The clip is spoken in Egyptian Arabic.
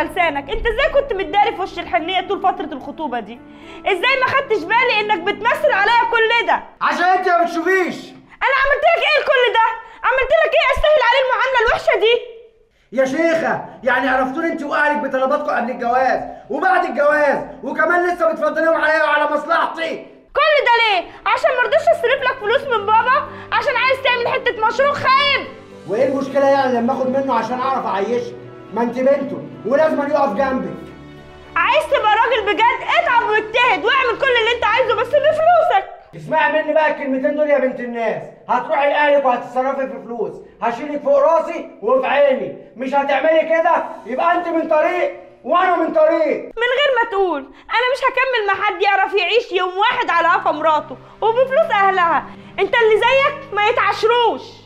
على لسانك انت ازاي كنت متداري في وش الحنيه طول فتره الخطوبه دي ازاي ما خدتش بالي انك بتمثل عليا كل ده عشان انت ما بتشوفيش انا عملت لك ايه كل ده عملت لك ايه استاهل عليه المعامله الوحشه دي يا شيخة يعني عرفتوني انت واهلك بطلباتكم قبل الجواز وبعد الجواز وكمان لسه بتفضليهم عليا وعلى مصلحتي كل ده ليه عشان مرضيش اصرف لك فلوس من بابا عشان عايز تعمل حته مشروع خايب وايه المشكلة يعني لما اخد منه عشان اعرف اعيشك ما انت بنته ولازم يقف جنبك عايز تبقى راجل بجد اتعب واجتهد واعمل كل اللي انت عايزه بس بفلوسك اسمعي مني بقى الكلمتين دول يا بنت الناس هتروحي لاهلك وهتتصرفي في فلوس هشيلك فوق راسي وفي عيني مش هتعملي كده يبقى انت من طريق وانا من طريق من غير ما تقول انا مش هكمل مع حد يعرف يعيش يوم واحد على قفا مراته وبفلوس اهلها انت اللي زيك ما يتعشروش